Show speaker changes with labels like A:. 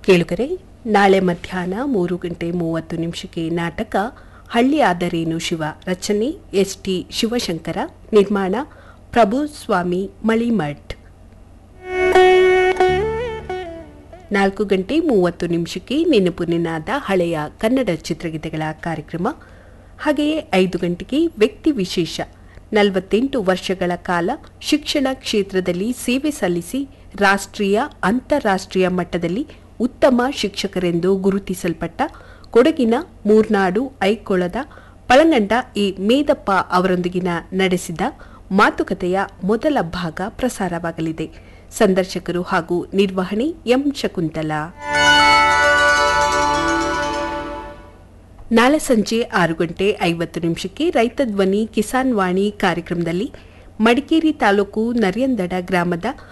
A: ಕೇಳುಗರೆ ನಾಳೆ ಮಧ್ಯಾಹ್ನ ಮೂರು ಗಂಟೆ ಮೂವತ್ತು ನಿಮಿಷಕ್ಕೆ ನಾಟಕ ಹಳ್ಳಿ ಆದರೇನು ಶಿವ ರಚನೆ ಎಸ್ ಟಿ ಶಿವಶಂಕರ ನಿರ್ಮಾಣ ಪ್ರಭು ಸ್ವಾಮಿ ಮಳಿಮಠ್ ನಾಲ್ಕು ಗಂಟೆ ಮೂವತ್ತು ನಿಮಿಷಕ್ಕೆ ನೆನಪು ನಿನಾದ ಹಳೆಯ ಕನ್ನಡ ಚಿತ್ರಗೀತೆಗಳ ಕಾರ್ಯಕ್ರಮ ಹಾಗೆಯೇ ಐದು ಗಂಟೆಗೆ ವ್ಯಕ್ತಿ ವಿಶೇಷ ನಲವತ್ತೆಂಟು ವರ್ಷಗಳ ಕಾಲ ಶಿಕ್ಷಣ ಕ್ಷೇತ್ರದಲ್ಲಿ ಸೇವೆ ಸಲ್ಲಿಸಿ ರಾಷ್ಟ್ರೀಯ ಅಂತಾರಾಷ್ಟ್ರೀಯ ಮಟ್ಟದಲ್ಲಿ ಉತ್ತಮ ಶಿಕ್ಷಕರೆಂದು ಗುರುತಿಸಲ್ಪಟ್ಟ ಕೊಡಗಿನ ಮೂರ್ನಾಡು ಐಕೊಳದ ಪಳಂಗಂಡ ಎ ಮೇದಪ್ಪ ಅವರೊಂದಿಗಿನ ನಡೆಸಿದ ಮಾತುಕತೆಯ ಮೊದಲ ಭಾಗ ಪ್ರಸಾರವಾಗಲಿದೆ ಸಂದರ್ಶಕರು ಹಾಗೂ ನಿರ್ವಹಣೆ ಎಂ ಶಕುಂತಲಾ ನಾಳೆ ಸಂಜೆ ಆರು ಗಂಟೆ ಐವತ್ತು ನಿಮಿಷಕ್ಕೆ ರೈತ ಧ್ವನಿ ಕಿಸಾನ್ ವಾಣಿ ಕಾರ್ಯಕ್ರಮದಲ್ಲಿ ಮಡಿಕೇರಿ ತಾಲೂಕು ನರಿಯಂದಡ ಗ್ರಾಮದ